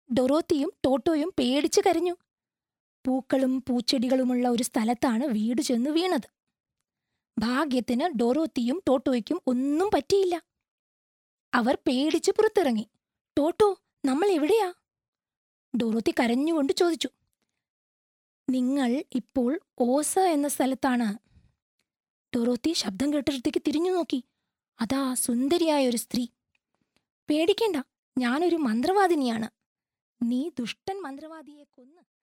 ഡൊറോത്തിയും ടോട്ടോയും പേടിച്ചു കരഞ്ഞു പൂക്കളും പൂച്ചെടികളുമുള്ള ഒരു സ്ഥലത്താണ് വീട് ചെന്ന് വീണത് ഭാഗ്യത്തിന് ഡൊറോത്തിയും ടോട്ടോയ്ക്കും ഒന്നും പറ്റിയില്ല അവർ പേടിച്ച് പുറത്തിറങ്ങി ടോട്ടോ നമ്മൾ എവിടെയാ ഡോറോത്തി കരഞ്ഞുകൊണ്ട് ചോദിച്ചു നിങ്ങൾ ഇപ്പോൾ ഓസ എന്ന സ്ഥലത്താണ് ഡോറോത്തി ശബ്ദം കേട്ടിടത്തേക്ക് തിരിഞ്ഞു നോക്കി അതാ സുന്ദരിയായ ഒരു സ്ത്രീ പേടിക്കേണ്ട ഞാനൊരു മന്ത്രവാദിനിയാണ് നീ ദുഷ്ടൻ മന്ത്രവാദിയെ കൊന്ന്